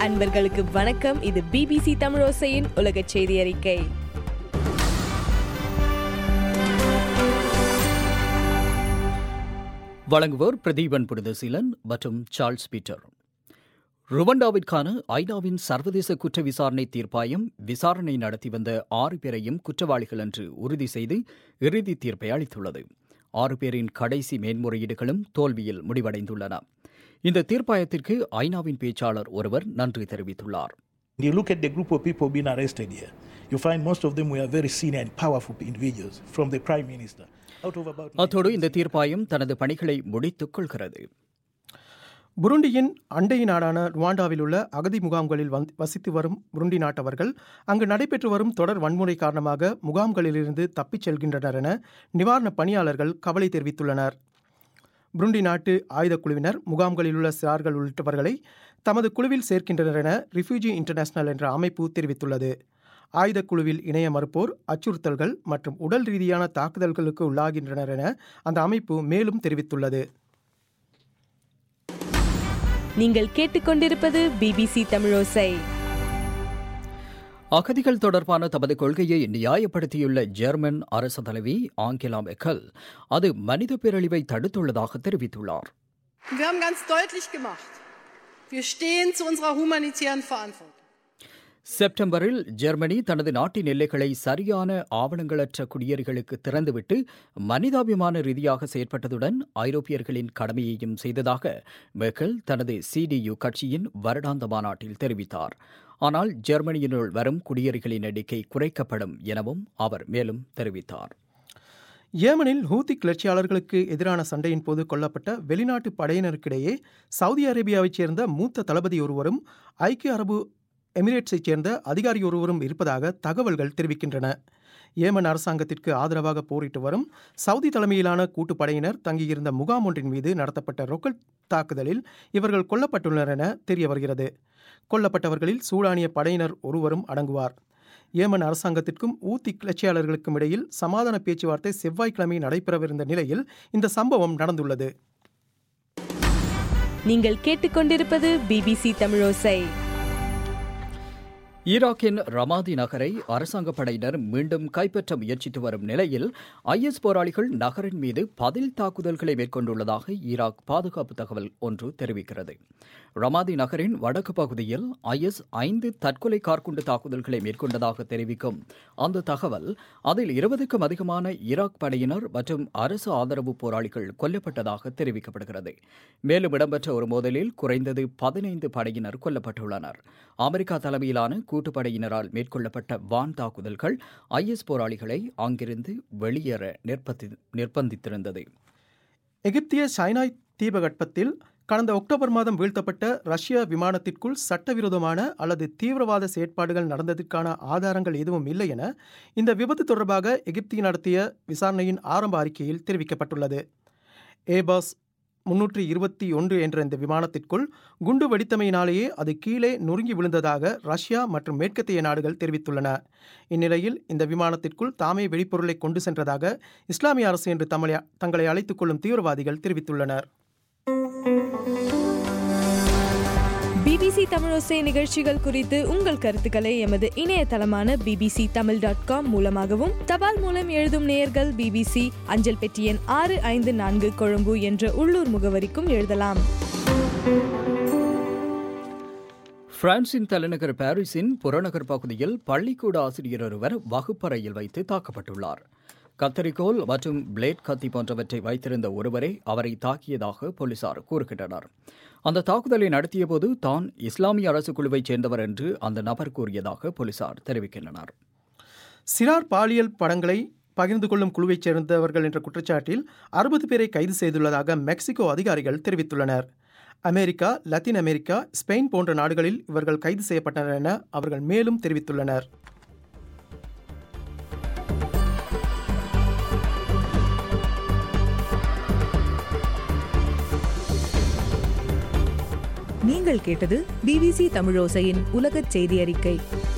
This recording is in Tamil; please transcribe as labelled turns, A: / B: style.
A: அன்பர்களுக்கு வணக்கம் இது பிபிசி தமிழோசையின் உலக செய்தி அறிக்கை
B: வழங்குவோர் பிரதீபன் புனிதசீலன் மற்றும் சார்ல்ஸ் பீட்டர் ருவண்டாவிற்கான ஐநாவின் சர்வதேச குற்ற விசாரணை தீர்ப்பாயம் விசாரணை நடத்தி வந்த ஆறு பேரையும் குற்றவாளிகள் என்று உறுதி செய்து இறுதி தீர்ப்பை அளித்துள்ளது ஆறு பேரின் கடைசி மேன்முறையீடுகளும் தோல்வியில் முடிவடைந்துள்ளன இந்த தீர்ப்பாயத்திற்கு ஐநாவின் பேச்சாளர் ஒருவர் நன்றி தெரிவித்துள்ளார்
C: You look at the group of people being arrested here, you find most of them were very senior and powerful individuals, from the Prime Minister. Out of about
B: அத்தோடு இந்த தீர்ப்பாயம் தனது பணிகளை முடித்துக் கொள்கிறது
D: புருண்டியின் அண்டை நாடான ருவாண்டாவில் உள்ள அகதி முகாம்களில் வந்து வசித்து வரும் புருண்டி நாட்டவர்கள் அங்கு நடைபெற்று வரும் தொடர் வன்முறை காரணமாக முகாம்களிலிருந்து தப்பிச் செல்கின்றனர் என நிவாரணப் பணியாளர்கள் கவலை தெரிவித்துள்ளனர் புருண்டி நாட்டு ஆயுதக் குழுவினர் முகாம்களில் உள்ள சிறார்கள் உள்ளிட்டவர்களை தமது குழுவில் சேர்க்கின்றனர் என ரிஃப்யூஜி இன்டர்நேஷனல் என்ற அமைப்பு தெரிவித்துள்ளது ஆயுதக் குழுவில் இணைய மறுப்போர் அச்சுறுத்தல்கள் மற்றும் உடல் ரீதியான தாக்குதல்களுக்கு உள்ளாகின்றனர் என அந்த அமைப்பு மேலும் தெரிவித்துள்ளது
A: நீங்கள் கேட்டுக்கொண்டிருப்பது பிபிசி தமிழோசை
B: அகதிகள் தொடர்பான தமது கொள்கையை நியாயப்படுத்தியுள்ள ஜெர்மன் அரசு தலைவி ஆங்கிலா மெக்கல் அது மனித பேரழிவை தடுத்துள்ளதாக தெரிவித்துள்ளார்
E: Wir haben ganz deutlich gemacht, wir stehen zu unserer humanitären Verantwortung.
B: செப்டம்பரில் ஜெர்மனி தனது நாட்டின் எல்லைகளை சரியான ஆவணங்களற்ற குடியேறிகளுக்கு திறந்துவிட்டு மனிதாபிமான ரீதியாக செயற்பட்டதுடன் ஐரோப்பியர்களின் கடமையையும் செய்ததாக மெக்கல் தனது சிடியு கட்சியின் வருடாந்த மாநாட்டில் தெரிவித்தார் ஆனால் ஜெர்மனியினுள் வரும் குடியேறிகளின் எண்ணிக்கை குறைக்கப்படும் எனவும் அவர் மேலும் தெரிவித்தார்
D: ஏமனில் ஹூத்தி கிளர்ச்சியாளர்களுக்கு எதிரான சண்டையின் போது கொல்லப்பட்ட வெளிநாட்டு படையினருக்கிடையே சவுதி அரேபியாவைச் சேர்ந்த மூத்த தளபதி ஒருவரும் ஐக்கிய அரபு எமிரேட்ஸைச் சேர்ந்த அதிகாரி ஒருவரும் இருப்பதாக தகவல்கள் தெரிவிக்கின்றன ஏமன் அரசாங்கத்திற்கு ஆதரவாக போரிட்டு வரும் சவுதி தலைமையிலான கூட்டுப்படையினர் தங்கியிருந்த முகாம் ஒன்றின் மீது நடத்தப்பட்ட ரொக்கெட் தாக்குதலில் இவர்கள் கொல்லப்பட்டுள்ளனர் என தெரிய வருகிறது கொல்லப்பட்டவர்களில் சூடானிய படையினர் ஒருவரும் அடங்குவார் ஏமன் அரசாங்கத்திற்கும் ஊத்தி கிளர்ச்சியாளர்களுக்கும் இடையில் சமாதான பேச்சுவார்த்தை செவ்வாய்க்கிழமை நடைபெறவிருந்த நிலையில் இந்த சம்பவம் நடந்துள்ளது
A: நீங்கள் கேட்டுக்கொண்டிருப்பது பிபிசி தமிழோசை
B: ஈராக்கின் ரமாதி நகரை அரசாங்க படையினர் மீண்டும் கைப்பற்ற முயற்சித்து வரும் நிலையில் ஐஎஸ் போராளிகள் நகரின் மீது பதில் தாக்குதல்களை மேற்கொண்டுள்ளதாக ஈராக் பாதுகாப்பு தகவல் ஒன்று தெரிவிக்கிறது ரமாதி நகரின் வடக்கு பகுதியில் ஐஎஸ் ஐந்து தற்கொலை கார்குண்டு தாக்குதல்களை மேற்கொண்டதாக தெரிவிக்கும் அந்த தகவல் அதில் இருபதுக்கும் அதிகமான ஈராக் படையினர் மற்றும் அரசு ஆதரவு போராளிகள் கொல்லப்பட்டதாக தெரிவிக்கப்படுகிறது மேலும் இடம்பெற்ற ஒரு மோதலில் குறைந்தது பதினைந்து படையினர் கொல்லப்பட்டுள்ளனர் அமெரிக்கா தலைமையிலான கூட்டுப்படையினரால் மேற்கொள்ளப்பட்ட வான் தாக்குதல்கள் ஐஎஸ் போராளிகளை அங்கிருந்து வெளியேற நிர்பந்தி நிர்பந்தித்திருந்தது
D: எகிப்திய சைனாய் தீபகற்பத்தில் கடந்த அக்டோபர் மாதம் வீழ்த்தப்பட்ட ரஷ்ய விமானத்திற்குள் சட்டவிரோதமான அல்லது தீவிரவாத செயற்பாடுகள் நடந்ததற்கான ஆதாரங்கள் எதுவும் இல்லை என இந்த விபத்து தொடர்பாக எகிப்தி நடத்திய விசாரணையின் ஆரம்ப அறிக்கையில் தெரிவிக்கப்பட்டுள்ளது ஏபாஸ் முன்னூற்றி இருபத்தி ஒன்று என்ற இந்த விமானத்திற்குள் குண்டு வெடித்தமையினாலேயே அது கீழே நொறுங்கி விழுந்ததாக ரஷ்யா மற்றும் மேற்கத்திய நாடுகள் தெரிவித்துள்ளன இந்நிலையில் இந்த விமானத்திற்குள் தாமே வெடிப்பொருளை கொண்டு சென்றதாக இஸ்லாமிய அரசு என்று தம்மை தங்களை அழைத்துக் கொள்ளும் தீவிரவாதிகள் தெரிவித்துள்ளனர்
A: பிபிசி தமிழோசை நிகழ்ச்சிகள் குறித்து உங்கள் கருத்துக்களை எமது இணையதளமான பிபிசி தமிழ் டாட் காம் மூலமாகவும் தபால் மூலம் எழுதும் நேயர்கள் பிபிசி அஞ்சல் பெட்டி எண் ஆறு ஐந்து நான்கு கொழும்பு என்ற உள்ளூர் முகவரிக்கும் எழுதலாம்
B: பிரான்சின் தலைநகர் பாரிஸின் புறநகர் பகுதியில் பள்ளிக்கூட ஆசிரியர் ஒருவர் வகுப்பறையில் வைத்து தாக்கப்பட்டுள்ளார் கத்தரிக்கோல் மற்றும் பிளேட் கத்தி போன்றவற்றை வைத்திருந்த ஒருவரே அவரை தாக்கியதாக போலீசார் கூறுகின்றனர் அந்த தாக்குதலை நடத்தியபோது தான் இஸ்லாமிய அரசு குழுவைச் சேர்ந்தவர் என்று அந்த நபர் கூறியதாக போலீசார் தெரிவிக்கின்றனர்
D: சிறார் பாலியல் படங்களை பகிர்ந்து கொள்ளும் குழுவைச் சேர்ந்தவர்கள் என்ற குற்றச்சாட்டில் அறுபது பேரை கைது செய்துள்ளதாக மெக்சிகோ அதிகாரிகள் தெரிவித்துள்ளனர் அமெரிக்கா லத்தீன் அமெரிக்கா ஸ்பெயின் போன்ற நாடுகளில் இவர்கள் கைது செய்யப்பட்டனர் என அவர்கள் மேலும் தெரிவித்துள்ளனர்
F: நீங்கள் கேட்டது பிபிசி தமிழோசையின் உலகச் செய்தி அறிக்கை